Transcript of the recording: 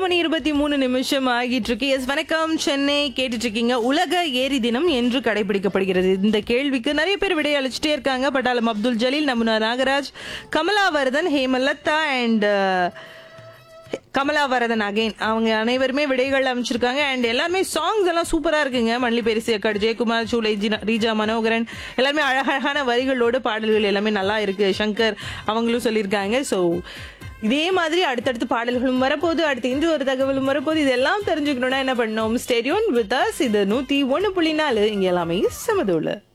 மணி இருபத்தி மூணு நிமிஷம் ஆகிட்டு இருக்கு எஸ் வணக்கம் சென்னை கேட்டுட்டு இருக்கீங்க உலக ஏரி தினம் என்று கடைபிடிக்கப்படுகிறது இந்த கேள்விக்கு நிறைய பேர் விடை அளிச்சுட்டே இருக்காங்க பட்டாளம் அப்துல் ஜலீல் நமுனா நாகராஜ் கமலாவர்தன் ஹேமலதா அண்ட் கமலாவரதன் அகைன் அவங்க அனைவருமே விடைகள் அமைச்சிருக்காங்க அண்ட் எல்லாருமே சாங்ஸ் எல்லாம் சூப்பரா இருக்குங்க மல்லி பெரிசி அக்காடு ஜெயக்குமார் சூலை ஜினா- ரீஜா மனோகரன் எல்லாருமே அழகழகான வரிகளோட பாடல்கள் எல்லாமே நல்லா இருக்கு சங்கர் அவங்களும் சொல்லியிருக்காங்க ஸோ இதே மாதிரி அடுத்தடுத்து பாடல்களும் வரப்போகுது அடுத்து இன்று ஒரு தகவலும் வரப்போகுது இதெல்லாம் தெரிஞ்சுக்கணும்னா என்ன பண்ணோம் ஸ்டேடியோன் வித் அஸ் இது நூத்தி ஒன்னு புள்ளி நாலு இங்க எல்லாமே சமதோல